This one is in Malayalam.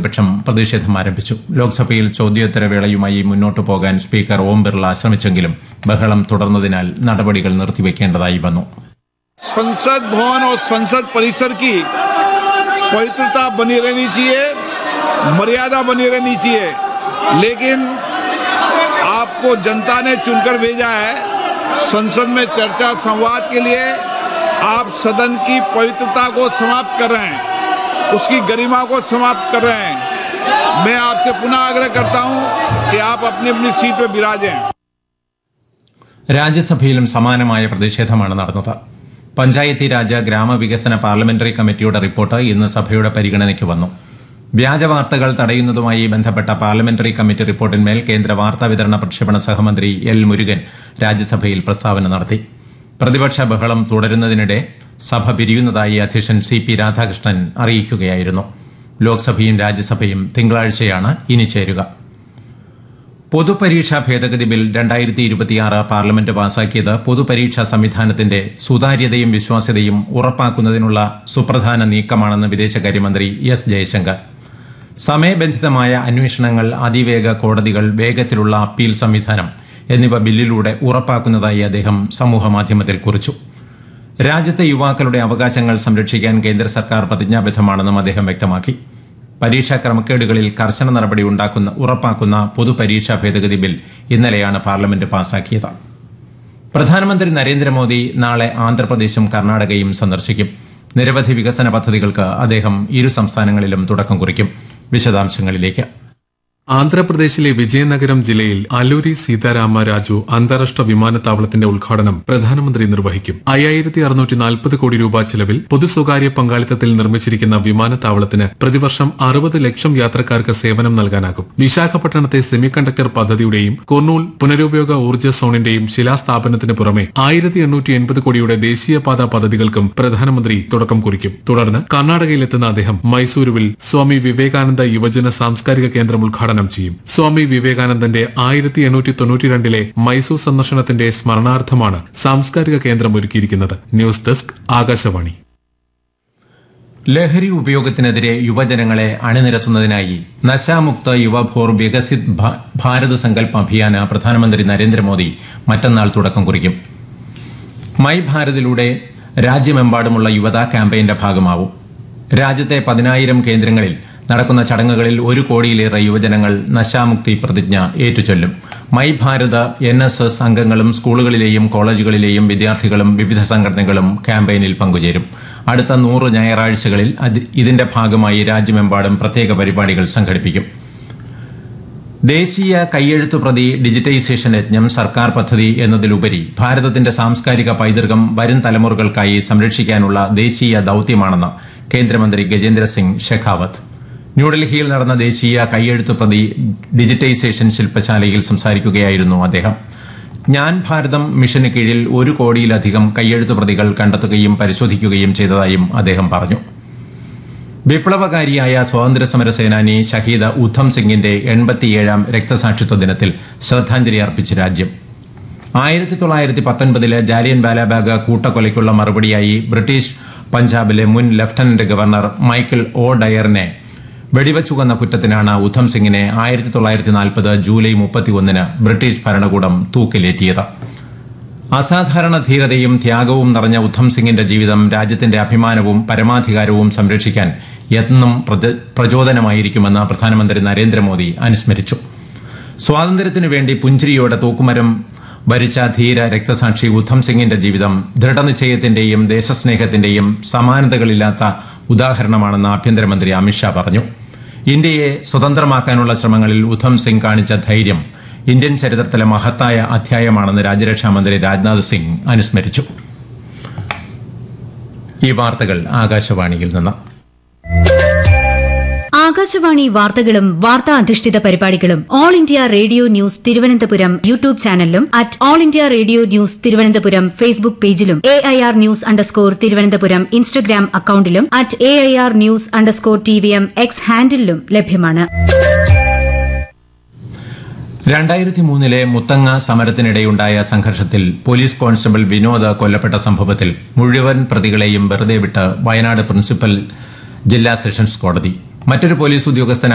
പ്രതിപക്ഷം പ്രതിഷേധം ആരംഭിച്ചു ലോക്സഭയിൽ ചോദ്യോത്തരവേളയുമായി മുന്നോട്ടു പോകാൻ സ്പീക്കർ ഓം ബിർള ശ്രമിച്ചെങ്കിലും ബഹളം തുടർന്നതിനാൽ നടപടികൾ നിർത്തിവെക്കേണ്ടതായി വന്നു संसद भवन और संसद परिसर की पवित्रता बनी रहनी चाहिए मर्यादा बनी रहनी चाहिए लेकिन आपको जनता ने चुनकर भेजा है संसद में चर्चा संवाद के लिए आप सदन की पवित्रता को समाप्त कर रहे हैं उसकी गरिमा को समाप्त कर रहे हैं मैं आपसे पुनः आग्रह करता हूं कि आप अपनी अपनी सीट पर विराजें രാജ്യസഭയിലും സമാനമായ പ്രതിഷേധമാണ് നടന്നത് പഞ്ചായത്തി രാജ് ഗ്രാമവികസന പാർലമെന്ററി കമ്മിറ്റിയുടെ റിപ്പോർട്ട് ഇന്ന് സഭയുടെ പരിഗണനയ്ക്ക് വന്നു വ്യാജ വാർത്തകൾ തടയുന്നതുമായി ബന്ധപ്പെട്ട പാർലമെന്ററി കമ്മിറ്റി റിപ്പോർട്ടിന്മേൽ കേന്ദ്ര വാർത്താ വിതരണ പ്രക്ഷേപണ സഹമന്ത്രി എൽ മുരുകൻ രാജ്യസഭയിൽ പ്രസ്താവന നടത്തി പ്രതിപക്ഷ ബഹളം തുടരുന്നതിനിടെ സഭ പിരിയുന്നതായി അധ്യക്ഷൻ സി പി രാധാകൃഷ്ണൻ അറിയിക്കുകയായിരുന്നു ലോക്സഭയും രാജ്യസഭയും തിങ്കളാഴ്ചയാണ് ഇനി ചേരുക പൊതുപരീക്ഷാ ഭേദഗതി ബിൽ രണ്ടായിരത്തി ഇരുപത്തിയാറ് പാർലമെന്റ് പാസാക്കിയത് പൊതുപരീക്ഷാ സംവിധാനത്തിന്റെ സുതാര്യതയും വിശ്വാസ്യതയും ഉറപ്പാക്കുന്നതിനുള്ള സുപ്രധാന നീക്കമാണെന്ന് വിദേശകാര്യമന്ത്രി എസ് ജയശങ്കർ സമയബന്ധിതമായ അന്വേഷണങ്ങൾ അതിവേഗ കോടതികൾ വേഗത്തിലുള്ള അപ്പീൽ സംവിധാനം എന്നിവ ബില്ലിലൂടെ ഉറപ്പാക്കുന്നതായി അദ്ദേഹം സമൂഹമാധ്യമത്തിൽ കുറിച്ചു രാജ്യത്തെ യുവാക്കളുടെ അവകാശങ്ങൾ സംരക്ഷിക്കാൻ കേന്ദ്ര സർക്കാർ പ്രതിജ്ഞാബദ്ധമാണെന്നും അദ്ദേഹം വ്യക്തമാക്കി പരീക്ഷാ ക്രമക്കേടുകളിൽ കർശന നടപടി ഉണ്ടാക്കുന്ന ഉറപ്പാക്കുന്ന പൊതുപരീക്ഷാ ഭേദഗതി ബിൽ ഇന്നലെയാണ് പാർലമെന്റ് പാസാക്കിയത് പ്രധാനമന്ത്രി നരേന്ദ്രമോദി നാളെ ആന്ധ്രാപ്രദേശും കർണാടകയും സന്ദർശിക്കും നിരവധി വികസന പദ്ധതികൾക്ക് അദ്ദേഹം ഇരു സംസ്ഥാനങ്ങളിലും തുടക്കം കുറിക്കും വിശദാംശങ്ങളിലേക്ക് ആന്ധ്രാപ്രദേശിലെ വിജയനഗരം ജില്ലയിൽ അലൂരി സീതാരാമ രാജു അന്താരാഷ്ട്ര വിമാനത്താവളത്തിന്റെ ഉദ്ഘാടനം പ്രധാനമന്ത്രി നിർവഹിക്കും അയ്യായിരത്തി അറുന്നൂറ്റി നാൽപ്പത് കോടി രൂപ ചെലവിൽ പൊതു സ്വകാര്യ പങ്കാളിത്തത്തിൽ നിർമ്മിച്ചിരിക്കുന്ന വിമാനത്താവളത്തിന് പ്രതിവർഷം അറുപത് ലക്ഷം യാത്രക്കാർക്ക് സേവനം നൽകാനാകും വിശാഖപട്ടണത്തെ സെമി കണ്ടക്ടർ പദ്ധതിയുടെയും കുർണൂൽ പുനരുപയോഗ ഊർജ്ജ സോണിന്റെയും ശിലാസ്ഥാപനത്തിന് പുറമെ ആയിരത്തി എണ്ണൂറ്റി എൺപത് കോടിയുടെ ദേശീയപാത പദ്ധതികൾക്കും പ്രധാനമന്ത്രി തുടക്കം കുറിക്കും തുടർന്ന് കർണാടകയിലെത്തുന്ന അദ്ദേഹം മൈസൂരുവിൽ സ്വാമി വിവേകാനന്ദ യുവജന സാംസ്കാരിക കേന്ദ്രം ഉദ്ഘാടനം ചെയ്യും സ്വാമി വിവേകാനന്ദന്റെ ആയിരത്തി എണ്ണൂറ്റി തൊണ്ണൂറ്റിരണ്ടിലെ മൈസൂർ സന്ദർശനത്തിന്റെ സ്മരണാർത്ഥമാണ് സാംസ്കാരിക കേന്ദ്രം ഒരുക്കിയിരിക്കുന്നത് ന്യൂസ് ഡെസ്ക് ആകാശവാണി ലഹരി ഉപയോഗത്തിനെതിരെ യുവജനങ്ങളെ അണിനിരത്തുന്നതിനായി നശാമുക്ത യുവഭോർ വികസിത് ഭ- ഭാരത് സങ്കല്പ് അഭിയാന് പ്രധാനമന്ത്രി നരേന്ദ്രമോദി മറ്റന്നാൾ തുടക്കം കുറിക്കും മൈ ഭാരതിലൂടെ രാജ്യമെമ്പാടുമുള്ള യുവത ക്യാമ്പയിന്റെ ഭാഗമാവും രാജ്യത്തെ പതിനായിരം കേന്ദ്രങ്ങളിൽ നടക്കുന്ന ചടങ്ങുകളിൽ ഒരു കോടിയിലേറെ യുവജനങ്ങൾ നശാമുക്തി പ്രതിജ്ഞ ഏറ്റുചൊല്ലും my Bharat N S S അംഗങ്ങളും സ്കൂളുകളിലെയും കോളേജുകളിലെയും വിദ്യാർത്ഥികളും വിവിധ സംഘടനകളും ക്യാമ്പയിനിൽ പങ്കുചേരും അടുത്ത നൂറ് ഞായറാഴ്ചകളിൽ അത് ഇതിന്റെ ഭാഗമായി രാജ്യമെമ്പാടും പ്രത്യേക പരിപാടികൾ സംഘടിപ്പിക്കും ദേശീയ കയ്യെഴുത്തു പ്രതി ഡിജിറ്റൈസേഷൻ യജ്ഞം സർക്കാർ പദ്ധതി എന്നതിലുപരി ഭാരതത്തിന്റെ സാംസ്കാരിക പൈതൃകം വരും തലമുറകൾക്കായി സംരക്ഷിക്കാനുള്ള ദേശീയ ദൌത്യമാണെന്ന് കേന്ദ്രമന്ത്രി ഗജേന്ദ്ര സിംഗ് ഷെഖാവത്ത് ന്യൂഡൽഹിയിൽ നടന്ന ദേശീയ കയ്യെഴുത്തു പ്രതി ഡിജിറ്റൈസേഷൻ ശില്പശാലയിൽ സംസാരിക്കുകയായിരുന്നു അദ്ദേഹം ജ്ഞാൻ ഭാരതം മിഷന് കീഴിൽ ഒരു കോടിയിലധികം കയ്യെഴുത്തു പ്രതികൾ കണ്ടെത്തുകയും പരിശോധിക്കുകയും ചെയ്തതായും അദ്ദേഹം പറഞ്ഞു വിപ്ലവകാരിയായ സ്വാതന്ത്ര്യസമര സേനാനി ഷഹീദ് ഉദ്ധം സിംഗിന്റെ എൺപത്തിയേഴാം രക്തസാക്ഷിത്വ ദിനത്തിൽ ശ്രദ്ധാഞ്ജലി അർപ്പിച്ച് രാജ്യം ആയിരത്തി തൊള്ളായിരത്തി പത്തൊൻപതിലെ ജാലിയൻ വാലാബാഗ് കൂട്ടക്കൊലയ്ക്കുള്ള മറുപടിയായി ബ്രിട്ടീഷ് പഞ്ചാബിലെ മുൻ ലഫ്റ്റനന്റ് ഗവർണർ മൈക്കിൾ ഒ ഡയറിനെ വെടിവച്ചു കൊന്ന കുറ്റത്തിനാണ് ഉദ്ധം സിംഗിനെ ആയിരത്തി തൊള്ളായിരത്തി നാൽപ്പത് ജൂലൈ മുപ്പത്തിയൊന്നിന് ബ്രിട്ടീഷ് ഭരണകൂടം തൂക്കിലേറ്റിയത് അസാധാരണ ധീരതയും ത്യാഗവും നിറഞ്ഞ ഉദ്ധം സിംഗിന്റെ ജീവിതം രാജ്യത്തിന്റെ അഭിമാനവും പരമാധികാരവും സംരക്ഷിക്കാൻ എന്നും പ്രച- പ്രചോദനമായിരിക്കുമെന്ന് പ്രധാനമന്ത്രി നരേന്ദ്രമോദി അനുസ്മരിച്ചു സ്വാതന്ത്ര്യത്തിനു വേണ്ടി പുഞ്ചിരിയോടെ തൂക്കുമരം വരിച്ച ധീര രക്തസാക്ഷി ഉദ്ധം സിംഗിന്റെ ജീവിതം ദൃഢനിശ്ചയത്തിന്റെയും ദേശസ്നേഹത്തിന്റെയും സമാനതകളില്ലാത്ത ഉദാഹരണമാണെന്ന് ആഭ്യന്തരമന്ത്രി അമിത്ഷാ പറഞ്ഞു ഇന്ത്യയെ സ്വതന്ത്രമാക്കാനുള്ള ശ്രമങ്ങളിൽ ഉദ്ധം സിംഗ് കാണിച്ച ധൈര്യം ഇന്ത്യൻ ചരിത്രത്തിലെ മഹത്തായ അധ്യായമാണെന്ന് രാജ്യരക്ഷാമന്ത്രി രാജ്നാഥ് സിംഗ് അനുസ്മരിച്ചു ഈ വാർത്തകൾ ആകാശവാണിയിൽ നിന്ന് ആകാശവാണി വാർത്തകളും വാർത്താ അധിഷ്ഠിത പരിപാടികളും all India radio news Thiruvananthapuram YouTube ചാനലിലും at all India radio news Thiruvananthapuram Facebook പേജിലും A I R news underscore Thiruvananthapuram Instagram അക്കൌണ്ടിലും at A I R news underscore T V M X ഹാൻഡിലും ലഭ്യമാണ് രണ്ടായിരത്തി മൂന്നിലെ മുത്തങ്ങ സമരത്തിനിടെയുണ്ടായ സംഘർഷത്തിൽ പോലീസ് കോൺസ്റ്റബിൾ വിനോദ് കൊല്ലപ്പെട്ട സംഭവത്തിൽ മുഴുവൻ പ്രതികളെയും വെറുതെ വിട്ട് വയനാട് പ്രിൻസിപ്പൽ ജില്ലാ സെഷൻസ് കോടതി മറ്റൊരു പോലീസ് ഉദ്യോഗസ്ഥൻ